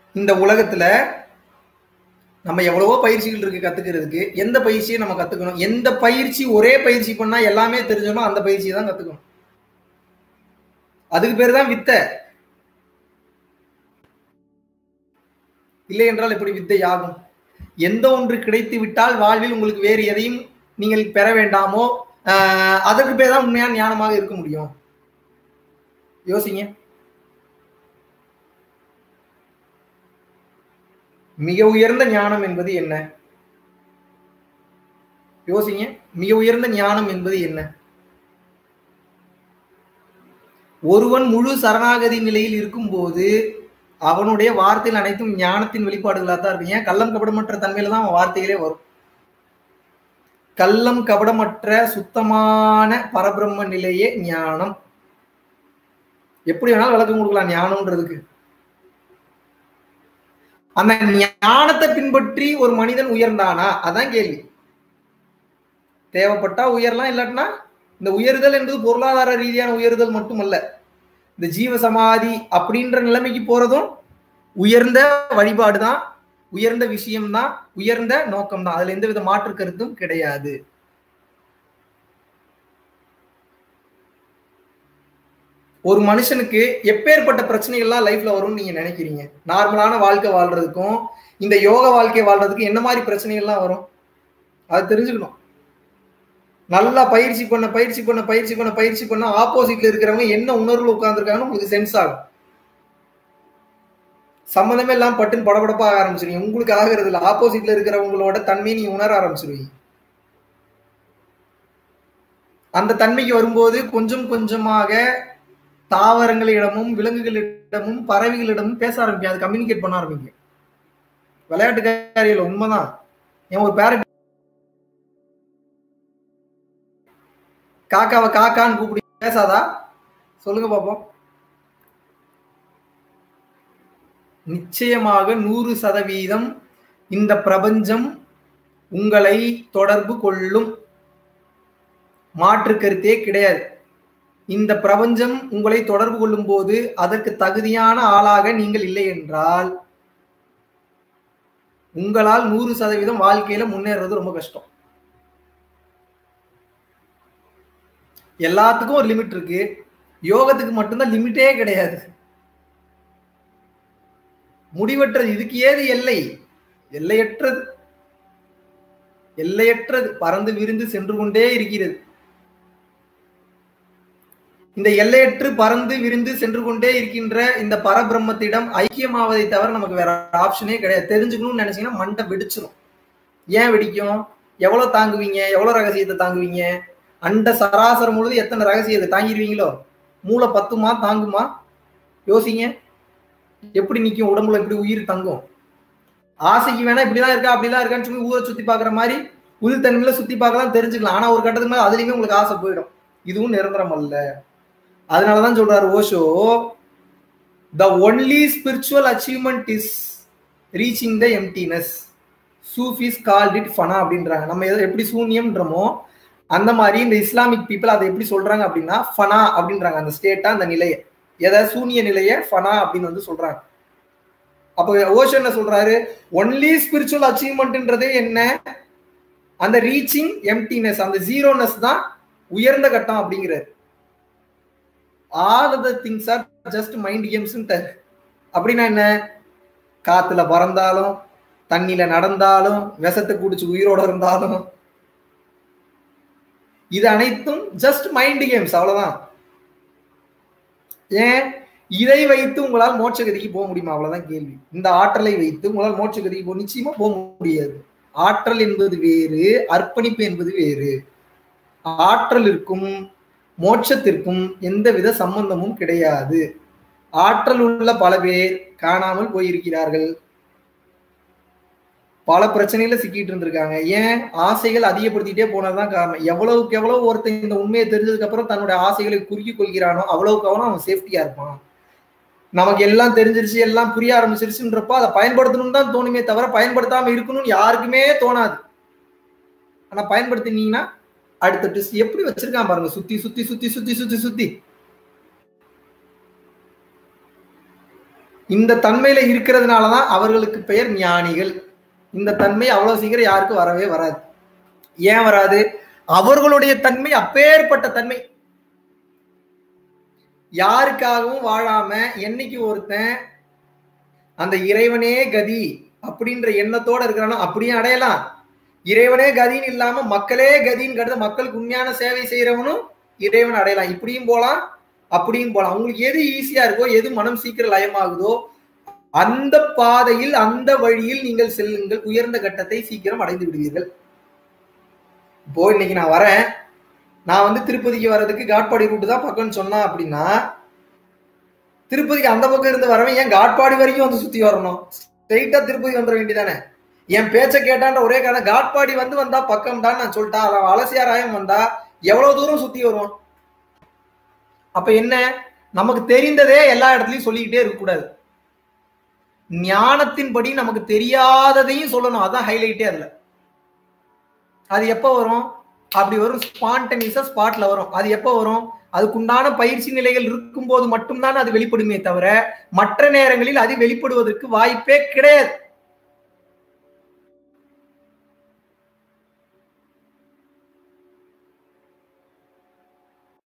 இந்த உலகத்துல நம்ம எவ்வளவோ பயிற்சிகள் இருக்கு கத்துக்கிறதுக்கு எந்த பயிற்சியை நம்ம கத்துக்கணும் எந்த பயிற்சி ஒரே பயிற்சி பண்ணா எல்லாமே தெரிஞ்சணும் அந்த பயிற்சியை தான் கத்துக்கணும் அதுக்கு பேர் தான் வித்தை இல்லை என்றால் எப்படி வித்தை ஆகும் எந்த ஒன்று கிடைத்து விட்டால் வாழ்வில் உங்களுக்கு வேறு எதையும் நீங்கள் பெற வேண்டாமோ ஆஹ் அதற்கு பேர் தான் உண்மையான ஞானமாக இருக்க முடியும் யோசிங்க மிக உயர்ந்த ஞானம் என்பது என்ன யோசிங்க மிக உயர்ந்த ஞானம் என்பது என்ன ஒருவன் முழு சரணாகதி நிலையில் இருக்கும்போது அவனுடைய வார்த்தையில் அனைத்தும் ஞானத்தின் வெளிப்பாடுகளாக தான் இருக்கும் ஏன் கள்ளம் கபடமற்ற தன்மையில தான் அவன் வார்த்தைகளே வரும் கள்ளம் கபடமற்ற சுத்தமான பரபிரம்ம நிலையே ஞானம் எப்படி வேணாலும் விளக்கம் கொடுக்கலாம் ஞானம்ன்றதுக்கு அந்த ஞானத்தை பின்பற்றி ஒரு மனிதன் உயர்ந்தானா அதான் கேள்வி தேவைப்பட்டா உயரலாம் இல்லாட்டினா இந்த உயர்தல் என்பது பொருளாதார ரீதியான உயர்தல் மட்டுமல்ல இந்த ஜீவ சமாதி அப்படின்ற நிலைமைக்கு போறதும் உயர்ந்த வழிபாடு தான் உயர்ந்த விஷயம்தான் உயர்ந்த நோக்கம் தான் அதுல எந்த வித மாற்று கருத்தும் கிடையாது ஒரு மனுஷனுக்கு எப்பேற்பட்ட பிரச்சனைகள்லாம் லைஃப்ல வரும்னு நீங்க நினைக்கிறீங்க நார்மலான வாழ்க்கை வாழ்றதுக்கும் இந்த யோக வாழ்க்கை வாழ்றதுக்கும் என்ன மாதிரி பிரச்சனைகள்லாம் வரும் அதை தெரிஞ்சுக்கணும் நல்லா பயிற்சி பண்ண பயிற்சி பண்ண பயிற்சி பண்ண பயிற்சி பண்ண ஆப்போசிட்ல இருக்கிறவங்க என்ன உணர்வுல உட்கார்ந்துருக்காங்கன்னு உங்களுக்கு சென்ஸ் ஆகும் சம்மந்தமே இல்லாம பட்டுன்னு படபடப்பாக ஆரம்பிச்சிருவீங்க உங்களுக்கு ஆகிறது இல்லை ஆப்போசிட்ல இருக்கிறவங்களோட தன்மையை நீங்க உணர ஆரம்பிச்சிருவீங்க அந்த தன்மைக்கு வரும்போது கொஞ்சம் கொஞ்சமாக தாவரங்களிடமும் விலங்குகளிடமும் பறவைகளிடமும் பேச ஆரம்பிக்கும் அது கம்யூனிகேட் பண்ண ஆரம்பிக்கும் விளையாட்டுக்காரியில் உண்மைதான் என் ஒரு பேரட் காக்காவை காக்கான்னு கூப்பிடி பேசாதா சொல்லுங்க பாப்போம் நிச்சயமாக நூறு சதவீதம் இந்த பிரபஞ்சம் உங்களை தொடர்பு கொள்ளும் மாற்று கருத்தே கிடையாது இந்த பிரபஞ்சம் உங்களை தொடர்பு கொள்ளும் போது அதற்கு தகுதியான ஆளாக நீங்கள் இல்லை என்றால் உங்களால் நூறு சதவீதம் வாழ்க்கையில முன்னேறது ரொம்ப கஷ்டம் எல்லாத்துக்கும் ஒரு லிமிட் இருக்கு யோகத்துக்கு மட்டும்தான் லிமிட்டே கிடையாது முடிவற்றது இதுக்கு ஏது எல்லை எல்லையற்றது எல்லையற்றது பறந்து விரிந்து சென்று கொண்டே இருக்கிறது இந்த எல்லையற்று பறந்து விரிந்து சென்று கொண்டே இருக்கின்ற இந்த பரபிரம்மத்திடம் ஐக்கியமாவதை தவிர நமக்கு வேற ஆப்ஷனே கிடையாது தெரிஞ்சுக்கணும்னு நினைச்சீங்கன்னா மண்டை வெடிச்சிடும் ஏன் வெடிக்கும் எவ்வளவு தாங்குவீங்க எவ்வளவு ரகசியத்தை தாங்குவீங்க அண்ட சராசரம் முழுது எத்தனை ரகசியத்தை தாங்கிடுவீங்களோ மூளை பத்துமா தாங்குமா யோசிங்க எப்படி நிற்கும் உடம்புல இப்படி உயிர் தங்கும் ஆசைக்கு வேணா இப்படிதான் இருக்கா அப்படிலாம் இருக்கான்னு சொல்லி ஊரை சுத்தி பாக்குற மாதிரி உள் தன்மையில சுத்தி பார்க்கலாம் தெரிஞ்சுக்கலாம் ஆனா ஒரு கட்டத்துக்கு மேல அதுலயுமே உங்களுக்கு ஆசை போயிடும் இதுவும் நிரந்தரம் அல்ல அதனாலதான் சொல்றாரு Osho the only spiritual achievement is reaching the emptiness Sufis called it ஃபனா அப்படின்றாங்க நம்ம எதை எப்படி சூன்யம்ன்றமோ அந்த மாதிரி இந்த இஸ்லாமிக் பீப்புள் அதை எப்படி சொல்றாங்க அப்படின்னா ஃபனா அப்படின்றாங்க அந்த ஸ்டேட்டா அந்த நிலையை எதை சூனிய நிலையை ஃபனா அப்படின்னு வந்து சொல்றாங்க அப்போ ஓஷோ என்ன சொல்றாரு ஒன்லி ஸ்பிரிச்சுவல் அச்சீவ்மெண்ட்ன்றதே என்ன அந்த ரீச்சிங் எம்டினஸ் அந்த ஜீரோனஸ் தான் உயர்ந்த கட்டம் அப்படிங்கிறாரு all the things are just mind games அப்படின்னா என்ன காத்துல பறந்தாலும் தண்ணியில நடந்தாலும் விஷத்தை குடிச்சு உயிரோட இருந்தாலும் இது அனைத்தும் ஜஸ்ட் மைண்ட் கேம்ஸ் அவ்வளவுதான் ஏன் இதை வைத்து உங்களால் மோட்சகதிக்கு போக முடியுமா அவ்வளவுதான் கேள்வி இந்த ஆற்றலை வைத்து உங்களால் மோட்சகதிக்கு போக நிச்சயமா போக முடியாது ஆற்றல் என்பது வேறு அர்ப்பணிப்பு என்பது வேறு ஆற்றலிற்கும் மோட்சத்திற்கும் எந்தவித சம்பந்தமும் கிடையாது ஆற்றல் உள்ள பல பேர் காணாமல் போயிருக்கிறார்கள் பல பிரச்சனையில சிக்கிட்டு இருந்திருக்காங்க ஏன் ஆசைகள் அதிகப்படுத்திட்டே போனதுதான் காரணம் எவ்வளவுக்கு எவ்வளவு ஒருத்தன் இந்த உண்மையை தெரிஞ்சதுக்கு அப்புறம் தன்னுடைய ஆசைகளை குறுக்கி கொள்கிறானோ அவ்வளவுக்கு அவ்வளவு அவன் சேஃப்டியா இருப்பான் நமக்கு எல்லாம் தெரிஞ்சிருச்சு எல்லாம் புரிய ஆரம்பிச்சிருச்சுன்றப்போ அதை பயன்படுத்தணும் தான் தோணுமே தவிர பயன்படுத்தாம இருக்கணும்னு யாருக்குமே தோணாது ஆனா பயன்படுத்தினீங்கன்னா அடுத்த ட்விஸ்ட் எப்படி வச்சிருக்கான் பாருங்க சுத்தி சுத்தி சுத்தி சுத்தி சுத்தி சுத்தி இந்த தன்மையில இருக்கிறதுனாலதான் அவர்களுக்கு பெயர் ஞானிகள் இந்த தன்மை அவ்வளவு சீக்கிரம் யாருக்கும் வரவே வராது ஏன் வராது அவர்களுடைய தன்மை அப்பேற்பட்ட தன்மை யாருக்காகவும் வாழாம என்னைக்கு ஒருத்தன் அந்த இறைவனே கதி அப்படின்ற எண்ணத்தோட இருக்கிறானோ அப்படியும் அடையலாம் இறைவனே கதின்னு இல்லாம மக்களே கதின்னு கருத மக்களுக்கு உண்மையான சேவை செய்யறவனும் இறைவன் அடையலாம் இப்படியும் போலாம் அப்படியும் போலாம் உங்களுக்கு எது ஈஸியா இருக்கோ எது மனம் சீக்கிரம் லயமாகுதோ அந்த பாதையில் அந்த வழியில் நீங்கள் செல்லுங்கள் உயர்ந்த கட்டத்தை சீக்கிரம் அடைந்து விடுவீர்கள் இப்போ இன்னைக்கு நான் வரேன் நான் வந்து திருப்பதிக்கு வர்றதுக்கு காட்பாடி ரூட்டு தான் பக்கம்னு சொன்னா அப்படின்னா திருப்பதிக்கு அந்த பக்கம் இருந்து வரவன் ஏன் காட்பாடி வரைக்கும் வந்து சுத்தி வரணும் ஸ்ட்ரெயிட்டா திருப்பதி வந்துட வேண்டியதானே என் பேச்ச கேட்டான்ற ஒரே காரணம் காட்பாடி வந்து வந்தா பக்கம் தான் நான் சொல்லிட்டா அவன் அலசியாராயம் வந்தா எவ்வளவு தூரம் சுத்தி வருவான் அப்ப என்ன நமக்கு தெரிந்ததே எல்லா இடத்துலயும் சொல்லிக்கிட்டே இருக்கக்கூடாது ஞானத்தின்படி நமக்கு தெரியாததையும் சொல்லணும் அதான் ஹைலைட்டே அதுல அது எப்போ வரும் அப்படி வரும் ஸ்பான்டனியஸா ஸ்பாட்ல வரும் அது எப்போ வரும் அதுக்குண்டான பயிற்சி நிலைகள் இருக்கும்போது மட்டும்தான் அது வெளிப்படுமே தவிர மற்ற நேரங்களில் அது வெளிப்படுவதற்கு வாய்ப்பே கிடையாது